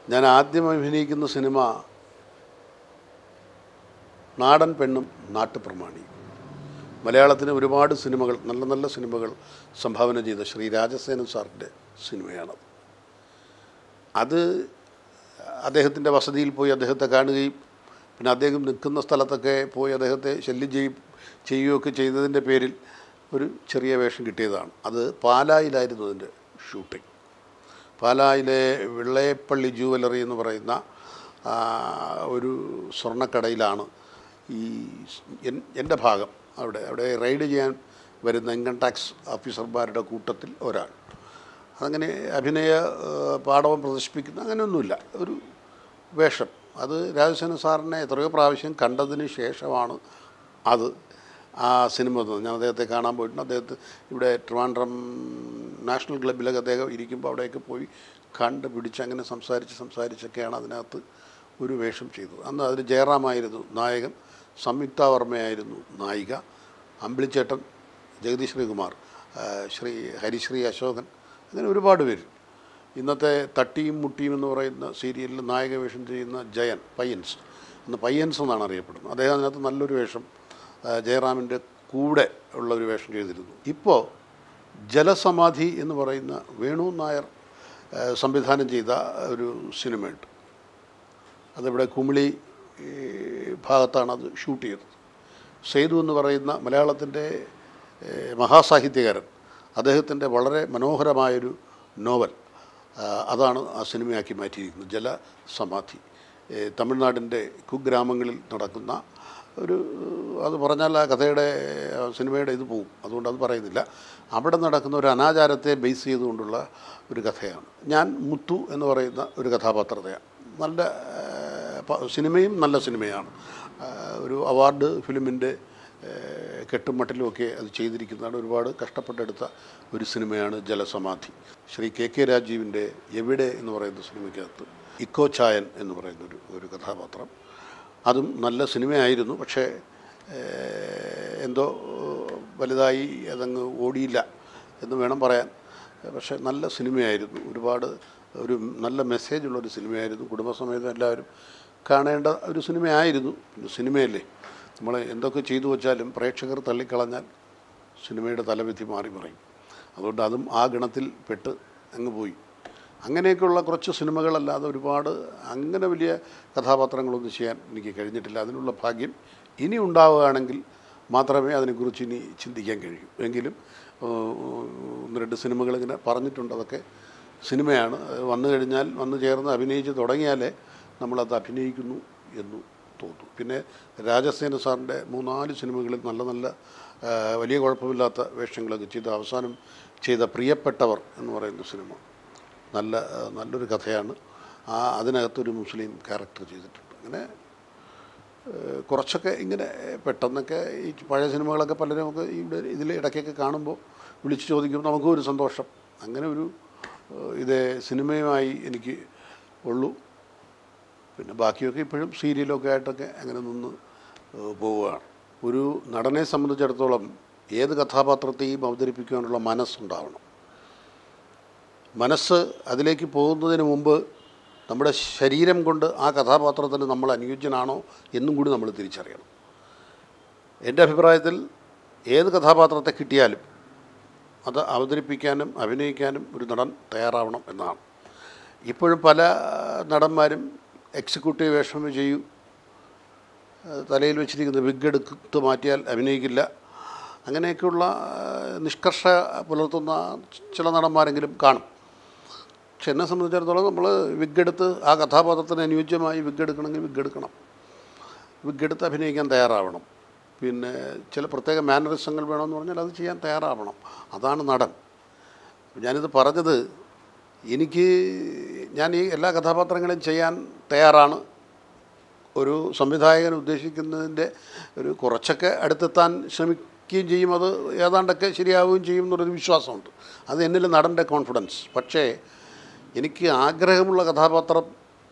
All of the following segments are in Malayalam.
ഞാൻ ആദ്യം അഭിനയിക്കുന്ന സിനിമ നാടൻ പെണ്ണും നാട്ടുപ്രമാണിയും മലയാളത്തിന് ഒരുപാട് സിനിമകൾ നല്ല നല്ല സിനിമകൾ സംഭാവന ചെയ്ത ശ്രീ രാജസേനൻ സാറിൻ്റെ സിനിമയാണത് അത് അദ്ദേഹത്തിൻ്റെ വസതിയിൽ പോയി അദ്ദേഹത്തെ കാണുകയും പിന്നെ അദ്ദേഹം നിൽക്കുന്ന സ്ഥലത്തൊക്കെ പോയി അദ്ദേഹത്തെ ശല്യം ചെയ്യും ചെയ്യുകയൊക്കെ ചെയ്തതിൻ്റെ പേരിൽ ഒരു ചെറിയ വേഷം കിട്ടിയതാണ് അത് പാലായിലായിരുന്നു അതിൻ്റെ ഷൂട്ടിംഗ് പാലായിലെ വെള്ളയപ്പള്ളി ജൂവലറി എന്ന് പറയുന്ന ആ, ഒരു സ്വർണ്ണക്കടയിലാണ് ഈ എൻ- എൻ്റെ ഭാഗം അവിടെ അവിടെ റെയ്ഡ് ചെയ്യാൻ വരുന്ന ഇൻകം ടാക്സ് ഓഫീസർമാരുടെ കൂട്ടത്തിൽ ഒരാൾ അതങ്ങനെ അഭിനയ ആ, പാഠവും പ്രദർശിപ്പിക്കുന്ന അങ്ങനെയൊന്നുമില്ല ഒരു വേഷം അത് രാജസേന സാറിനെ എത്രയോ പ്രാവശ്യം കണ്ടതിന് ശേഷമാണ് അത് ആ സിനിമ വന്നത് ഞാൻ അദ്ദേഹത്തെ കാണാൻ പോയിട്ടുണ്ട് അദ്ദേഹത്തെ ഇവിടെ ട്രിവാൻഡ്രം നാഷണൽ ക്ലബ്ബിലൊക്കെ അദ്ദേഹം ഇരിക്കുമ്പോൾ അവിടെയൊക്കെ പോയി കണ്ട് പിടിച്ച് അങ്ങനെ സംസാരിച്ച് സംസാരിച്ചൊക്കെയാണ് അതിനകത്ത് ഒരു വേഷം ചെയ്തത് അന്ന് അതിൽ ജയറാമായിരുന്നു നായകൻ സംയുക്ത വർമ്മയായിരുന്നു നായിക അമ്പിളിച്ചേട്ടൻ ജഗദീഷ് ശ്രീകുമാർ ആ, ശ്രീ ഹരിശ്രീ അശോകൻ അങ്ങനെ ഒരുപാട് പേര് ഇന്നത്തെ തട്ടിയും മുട്ടിയും എന്ന് പറയുന്ന സീരിയലിൽ നായക വേഷം ചെയ്യുന്ന ജയൻ പയ്യൻസ് ഇന്ന് പയ്യൻസ് എന്നാണ് അറിയപ്പെടുന്നത് അദ്ദേഹം അതിനകത്ത് നല്ലൊരു വേഷം ആ, ജയറാമിൻ്റെ കൂടെ ഉള്ള ഒരു വേഷം ചെയ്തിരുന്നു ഇപ്പോൾ ജലസമാധി എന്ന് പറയുന്ന വേണു നായർ ആ, സംവിധാനം ചെയ്ത ഒരു സിനിമയുണ്ട് അതിവിടെ കുമിളി ഈ, ഭാഗത്താണ് അത് ഷൂട്ട് ചെയ്തത് സേതു എന്ന് പറയുന്ന മലയാളത്തിൻ്റെ ഏഹ്, മഹാസാഹിത്യകാരൻ അദ്ദേഹത്തിൻ്റെ വളരെ മനോഹരമായൊരു നോവൽ ആ, അതാണ് ആ സിനിമയാക്കി മാറ്റിയിരിക്കുന്നത് ജലസമാധി ഏഹ്, തമിഴ്നാടിൻ്റെ കുഗ്രാമങ്ങളിൽ നടക്കുന്ന ഒരു അത് പറഞ്ഞാൽ ആ കഥയുടെ ആ, സിനിമയുടെ ഇത് പോവും അതുകൊണ്ട് അത് പറയുന്നില്ല അവിടെ നടക്കുന്ന ഒരു അനാചാരത്തെ ബേസ് ചെയ്തുകൊണ്ടുള്ള ഒരു കഥയാണ് ഞാൻ മുത്തു എന്ന് പറയുന്ന ഒരു കഥാപാത്രത്തെയാണ് നല്ല ഏഹ്, പ- സിനിമയും നല്ല സിനിമയാണ് ആ, ഒരു അവാർഡ് ഫിലിമിൻ്റെ കെട്ടും മട്ടിലുമൊക്കെ അത് ചെയ്തിരിക്കുന്നതാണ് ഒരുപാട് കഷ്ടപ്പെട്ടെടുത്ത ഒരു സിനിമയാണ് ജലസമാധി ശ്രീ കെ കെ രാജീവിൻ്റെ എവിടെ എന്ന് പറയുന്ന സിനിമയ്ക്കകത്ത് ഇക്കോ ചായൻ എന്ന് പറയുന്ന ഒരു ഒരു കഥാപാത്രം അതും നല്ല സിനിമയായിരുന്നു പക്ഷേ ഏഹ്, എന്തോ വലുതായി അതങ്ങ് ഓടിയില്ല എന്ന് വേണം പറയാൻ പക്ഷേ നല്ല സിനിമയായിരുന്നു ഒരുപാട് ഒരു നല്ല മെസ്സേജുള്ള ഒരു സിനിമയായിരുന്നു കുടുംബസമേതം എല്ലാവരും കാണേണ്ട ഒരു സിനിമയായിരുന്നു പിന്നെ സിനിമയല്ലേ നമ്മൾ എന്തൊക്കെ ചെയ്തു വച്ചാലും പ്രേക്ഷകർ തള്ളിക്കളഞ്ഞാൽ സിനിമയുടെ തലവിധി മാറി പറയും അതുകൊണ്ട് അതും ആ ഗണത്തിൽ പെട്ട് അങ്ങ് പോയി അങ്ങനെയൊക്കെയുള്ള കുറച്ച് സിനിമകളല്ലാതെ ഒരുപാട് അങ്ങനെ വലിയ കഥാപാത്രങ്ങളൊന്നും ചെയ്യാൻ എനിക്ക് കഴിഞ്ഞിട്ടില്ല അതിനുള്ള ഭാഗ്യം ഇനി ഉണ്ടാവുകയാണെങ്കിൽ മാത്രമേ അതിനെക്കുറിച്ച് ഇനി ചിന്തിക്കാൻ കഴിയൂ എങ്കിലും ഏഹ്, ഒന്ന് രണ്ട് സിനിമകൾ ഇങ്ങനെ പറഞ്ഞിട്ടുണ്ട് അതൊക്കെ സിനിമയാണ് അത് വന്നു കഴിഞ്ഞാൽ വന്നു ചേർന്ന് അഭിനയിച്ച് തുടങ്ങിയാലേ നമ്മളത് അഭിനയിക്കുന്നു എന്ന് തോന്നും പിന്നെ രാജസേന സാറിൻ്റെ മൂന്നാല് സിനിമകളിൽ നല്ല നല്ല ആ, വലിയ കുഴപ്പമില്ലാത്ത വേഷങ്ങളൊക്കെ ചെയ്ത് അവസാനം ചെയ്ത പ്രിയപ്പെട്ടവർ എന്ന് പറയുന്ന സിനിമ നല്ല ആ, നല്ലൊരു കഥയാണ് ആ അതിനകത്തൊരു മുസ്ലിം ക്യാരക്ടർ ചെയ്തിട്ടുണ്ട് അങ്ങനെ ഏഹ് കുറച്ചൊക്കെ ഇങ്ങനെ പെട്ടെന്നൊക്കെ ഈ പഴയ സിനിമകളൊക്കെ പലരും നമുക്ക് ഇവിടെ ഇതിൽ ഇടയ്ക്കൊക്കെ കാണുമ്പോൾ വിളിച്ച് ചോദിക്കുമ്പോൾ നമുക്കും ഒരു സന്തോഷം അങ്ങനെ ഒരു ഏഹ് ഇതേ സിനിമയുമായി എനിക്ക് ഉള്ളൂ പിന്നെ ബാക്കിയൊക്കെ ഇപ്പോഴും സീരിയലൊക്കെ ആയിട്ടൊക്കെ അങ്ങനെ നിന്ന് ഏഹ് പോവുകയാണ് ഒരു നടനെ സംബന്ധിച്ചിടത്തോളം ഏത് കഥാപാത്രത്തെയും അവതരിപ്പിക്കാനുള്ള മനസ്സുണ്ടാവണം മനസ്സ് അതിലേക്ക് പോകുന്നതിന് മുമ്പ് നമ്മുടെ ശരീരം കൊണ്ട് ആ കഥാപാത്രത്തിന് നമ്മൾ അനുയോജ്യനാണോ എന്നും കൂടി നമ്മൾ തിരിച്ചറിയണം എൻ്റെ അഭിപ്രായത്തിൽ ഏത് കഥാപാത്രത്തെ കിട്ടിയാലും അത് അവതരിപ്പിക്കാനും അഭിനയിക്കാനും ഒരു നടൻ തയ്യാറാവണം എന്നാണ് ഇപ്പോഴും പല നടന്മാരും എക്സിക്യൂട്ടീവ് വേഷം ചെയ്യൂ ഏഹ് തലയിൽ വെച്ചിരിക്കുന്ന വിഗ് എടുത്ത് മാറ്റിയാൽ അഭിനയിക്കില്ല അങ്ങനെയൊക്കെയുള്ള ഏഹ് നിഷ്കർഷ പുലർത്തുന്ന ചില നടന്മാരെങ്കിലും കാണും പക്ഷെ എന്നെ സംബന്ധിച്ചിടത്തോളം നമ്മൾ വിഗ് എടുത്ത് ആ കഥാപാത്രത്തിന് അനുയോജ്യമായി വിഗ് എടുക്കണമെങ്കിൽ വിഗ് എടുക്കണം വിഗ് എടുത്ത് അഭിനയിക്കാൻ തയ്യാറാവണം പിന്നെ ചില പ്രത്യേക മാനറിസങ്ങൾ വേണമെന്ന് പറഞ്ഞാൽ അത് ചെയ്യാൻ തയ്യാറാവണം അതാണ് നടൻ ഞാനിത് പറഞ്ഞത് എനിക്ക് ഞാൻ ഈ എല്ലാ കഥാപാത്രങ്ങളും ചെയ്യാൻ തയ്യാറാണ് ഒരു സംവിധായകൻ ഉദ്ദേശിക്കുന്നതിൻ്റെ ഒരു കുറച്ചൊക്കെ അടുത്തെത്താൻ ശ്രമിക്കുകയും ചെയ്യും അത് ഏതാണ്ടൊക്കെ ശരിയാവുകയും ചെയ്യും എന്നൊരു വിശ്വാസമുണ്ട് അത് എന്നിൽ നടൻ്റെ കോൺഫിഡൻസ് പക്ഷേ എനിക്ക് ആഗ്രഹമുള്ള കഥാപാത്രം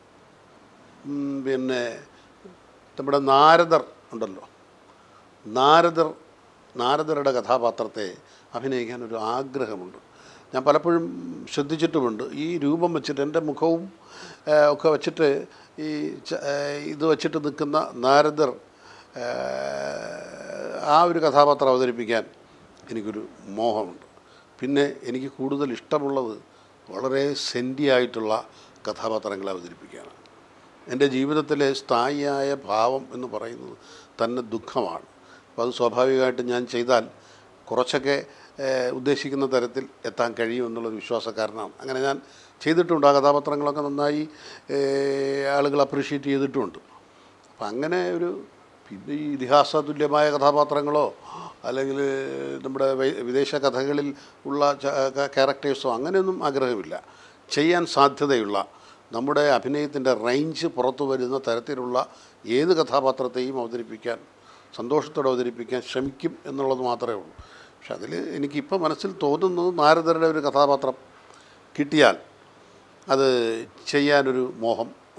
ഉം, പിന്നെ നമ്മുടെ നാരദർ ഉണ്ടല്ലോ നാരദർ നാരദരുടെ കഥാപാത്രത്തെ അഭിനയിക്കാൻ ഒരു ആഗ്രഹമുണ്ട് ഞാൻ പലപ്പോഴും ശ്രദ്ധിച്ചിട്ടുമുണ്ട് ഈ രൂപം വെച്ചിട്ട് എൻ്റെ മുഖവും ആ, ഒക്കെ വെച്ചിട്ട് ഈ ച- ആ, ഇത് വെച്ചിട്ട് നിൽക്കുന്ന നാരദർ ആ, ആ ഒരു കഥാപാത്രം അവതരിപ്പിക്കാൻ എനിക്കൊരു മോഹമുണ്ട് പിന്നെ എനിക്ക് കൂടുതൽ ഇഷ്ടമുള്ളത് വളരെ സെൻറ്റി ആയിട്ടുള്ള കഥാപാത്രങ്ങളെ അവതരിപ്പിക്കാനാണ് എൻ്റെ ജീവിതത്തിലെ സ്ഥായിയായ ഭാവം എന്ന് പറയുന്നത് തന്നെ ദുഃഖമാണ് അപ്പോൾ അത് സ്വാഭാവികമായിട്ട് ഞാൻ ചെയ്താൽ കുറച്ചൊക്കെ ഏഹ്, ഉദ്ദേശിക്കുന്ന തരത്തിൽ എത്താൻ കഴിയും എന്നുള്ളൊരു വിശ്വാസക്കാരനാണ് അങ്ങനെ ഞാൻ ചെയ്തിട്ടുണ്ട് ആ കഥാപാത്രങ്ങളൊക്കെ നന്നായി ഏഹ്, ആളുകൾ അപ്രീഷിയേറ്റ് ചെയ്തിട്ടുമുണ്ട് അപ്പം അങ്ങനെ ഒരു പിന്നെ ഈ ഇതിഹാസ തുല്യമായ കഥാപാത്രങ്ങളോ അല്ലെങ്കിൽ നമ്മുടെ വൈ- വിദേശ കഥകളിൽ ഉള്ള ച- ക- ക്യാരക്ടേഴ്സോ അങ്ങനെയൊന്നും ആഗ്രഹമില്ല ചെയ്യാൻ സാധ്യതയുള്ള നമ്മുടെ അഭിനയത്തിൻ്റെ റേഞ്ച് പുറത്തു വരുന്ന തരത്തിലുള്ള ഏത് കഥാപാത്രത്തെയും അവതരിപ്പിക്കാൻ സന്തോഷത്തോടെ അവതരിപ്പിക്കാൻ ശ്രമിക്കും എന്നുള്ളത് മാത്രമേ ഉള്ളൂ പക്ഷെ അതിൽ എനിക്കിപ്പോൾ മനസ്സിൽ തോന്നുന്നത് നാരദരുടെ ഒരു കഥാപാത്രം കിട്ടിയാൽ അത് ചെയ്യാനൊരു മോഹം